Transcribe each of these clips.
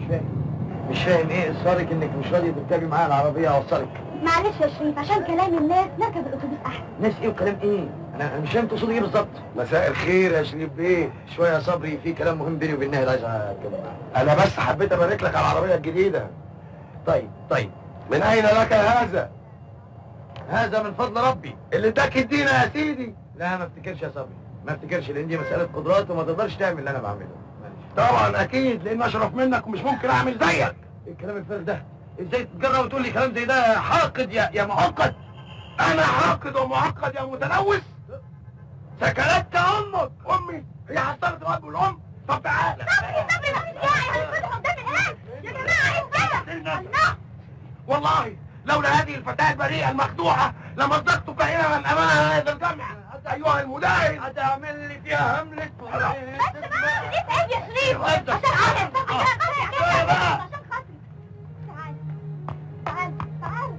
فاهم مش فاهم ايه اصرارك انك مش راضيه تركبي معايا العربيه اوصلك معلش يا شريف عشان كلام الناس نركب الاتوبيس احسن ناس ايه وكلام ايه انا انا مش فاهم تقصدي ايه بالظبط مساء الخير يا شريف بيه شويه يا صبري في كلام مهم بيني وبين ناهد عايز اتكلم معاه انا بس حبيت ابارك لك على العربيه الجديده طيب طيب من اين لك هذا هذا من فضل ربي اللي اداك الدين يا سيدي لا ما افتكرش يا صبري ما افتكرش لان دي مساله قدرات وما تقدرش تعمل اللي انا بعمله معلش طبعا اكيد لان اشرف منك ومش ممكن اعمل زيك ايه الكلام الفارغ ده ازاي تتجرأ وتقول لي كلام زي ده حاقد يا يا معقد انا حاقد ومعقد يا متلوث سكنتك امك امي هي حصلت الاب والام طب تعالى والله لولا هذه الفتاة البريئة المخدوعة لمزقتك هنا من أمام هذا الجمع أيها المداهن هتعمل لي فيها هملة بس بقى دي عيب يا شريف عشان عارف عشان خاطري تعال تعال تعال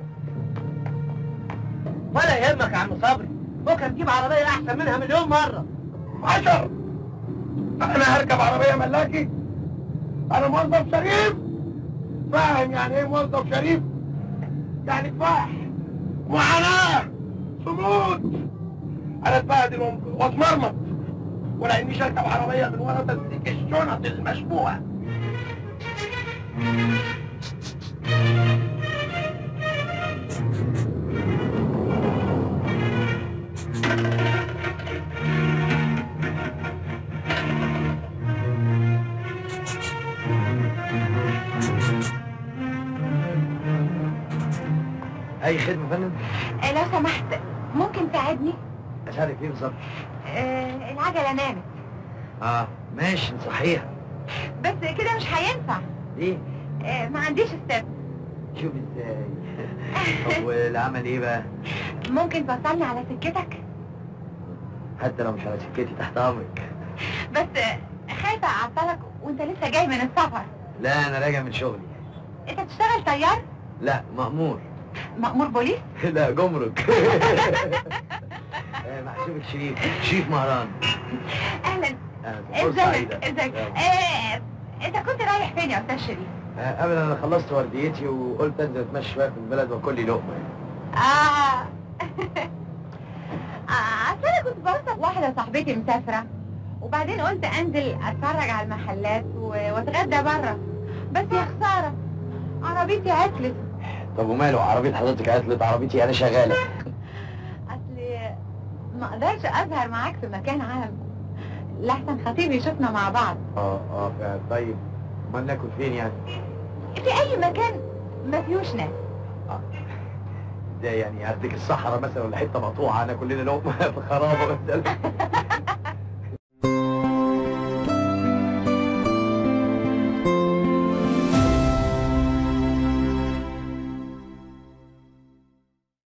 ولا يهمك يا عم صبري بكره تجيب عربيه احسن منها مليون مره عشر أنا هركب عربية ملاكي أنا موظف شريف فاهم يعني إيه موظف شريف يعني كفاح معاناة صمود أنا اتبهدل وم- واتمرمط ولاني اركب عربية من ورا تمسك الشنط المشبوهة أي خدمة يا فندم؟ آه، لو سمحت ممكن تساعدني أسألك إيه بالظبط؟ آه، العجلة نامت آه ماشي نصحيها بس كده مش هينفع ليه؟ آه، ما عنديش ستيب شوف ازاي طب والعمل ايه بقى؟ ممكن توصلني على سكتك حتى لو مش على سكتي تحت امرك بس آه، خايفة أعطلك وأنت لسه جاي من السفر لا انا راجع من شغلي أنت بتشتغل طيار لا مأمور مأمور بوليس لا جمرك آه، محسوبك شريف شريف مهران أهلا آه، فرصة ازيك سعيدة. ازيك يلا. آه، أنت كنت رايح فين يا أستاذ شريف؟ آه، ابدا انا خلصت ورديتي وقلت انزل اتمشى شويه في البلد واكل لي لقمه آه آه، أصل أنا كنت بوصف واحدة صاحبتي مسافرة وبعدين قلت أنزل أتفرج على المحلات و- وأتغدى بره بس يا خسارة عربيتي عطلت طب وماله عربيه حضرتك عطلت عربيتي انا شغاله أصل ما أقدرش أظهر معاك في مكان عام لحسن خطيبي يشوفنا مع بعض اه اه فعلا. طيب امال ناكل فين يعني؟ في أي مكان ما فيهوش ناس اه ده يعني هديك الصحراء مثلا ولا حته مقطوعه انا كلنا لقمه في خرابه مثلا